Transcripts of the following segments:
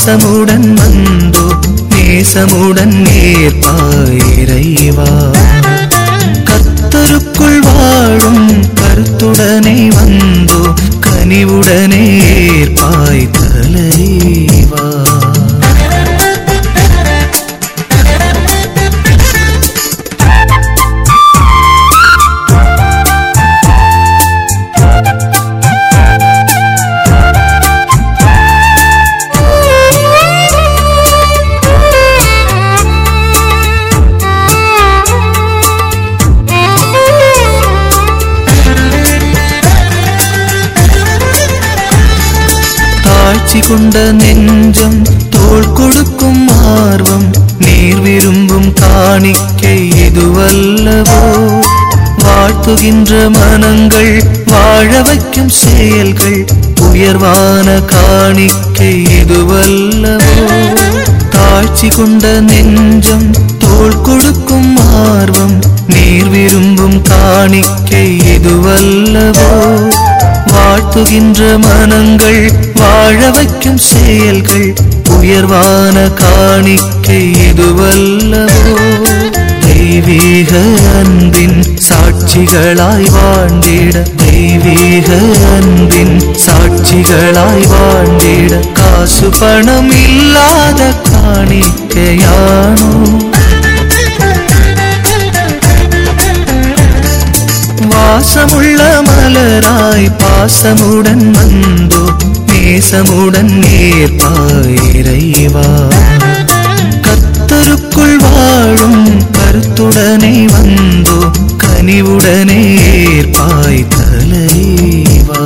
பாசமுடன் வந்தோ நேசமுடன் நேர்பாயிரைவா கத்தருக்குள் வாழும் கருத்துடனே வந்தோ கனிவுடனே ஏற்பாய் தலைவா தாழ்ச்சி கொண்ட நெஞ்சம் தோள் கொடுக்கும் ஆர்வம் நீர் விரும்பும் காணிக்கை இதுவல்லவோ வாழ்த்துகின்ற மனங்கள் வாழ வைக்கும் செயல்கள் உயர்வான காணிக்கை இதுவல்லவோ தாழ்ச்சி கொண்ட நெஞ்சம் தோள் கொடுக்கும் ஆர்வம் நீர் விரும்பும் காணிக்கை இதுவல்லவோ வாழ்த்துகின்ற மனங்கள் வாழ வைக்கும் செயல்கள் உயர்வான காணிக்கை இதுவல்லவோ தெய்வீக அன்பின் சாட்சிகளாய் வாழ்ந்திட தெய்வீக அன்பின் சாட்சிகளாய் வாழ்ந்திட காசு பணம் இல்லாத காணிக்கையானோ வாசமுள்ள மலராய் பாசமுடன் வந்தோ நேசமுடன் நேர்பாயிரைவா கத்தருக்குள் வாழும் கருத்துடனே வந்தோ கனிவுடனே ஏற்பாய் தலைவா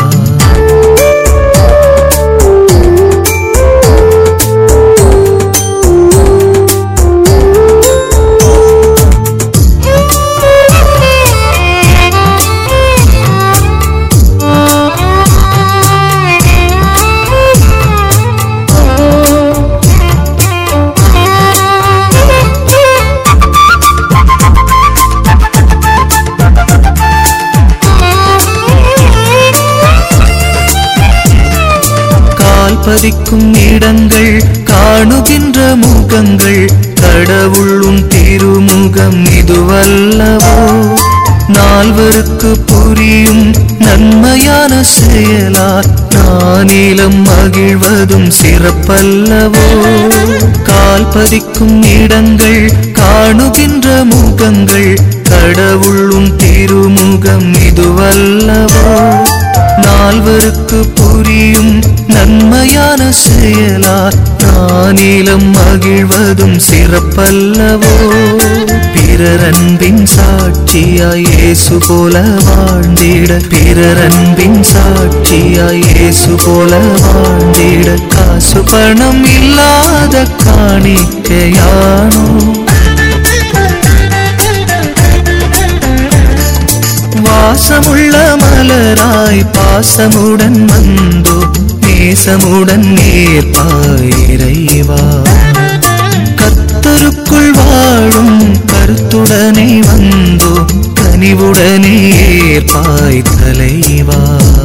கால் பதிக்கும் இடங்கள் காணுகின்ற முகங்கள் கடவுளும் திருமுகம் இதுவல்லவோ நால்வருக்கு புரியும் நன்மையான செயலால் நானிலம் மகிழ்வதும் சிறப்பல்லவோ கால் பதிக்கும் இடங்கள் காணுகின்ற முகங்கள் கடவுளும் திருமுகம் இதுவல்லவோ நால்வருக்கு புரியும் நன்மையான செயலால் நானிலம் மகிழ்வதும் சிறப்பல்லவோ பிறரன்பின் சாட்சியாய் இயேசு போல வாழ்ந்திட பிறரன்பின் சாட்சியாய் இயேசு போல வாழ்ந்திட காசு பணம் இல்லாத காணிக்கையானோ வாசமுள்ள மலராய் பாசமுடன் வந்தோ நேசமுடன் நேர்பாயிரைவா கத்தருக்குள் வாழும் கருத்துடனே வந்தோ கனிவுடனே ஏற்பாய் தலைவா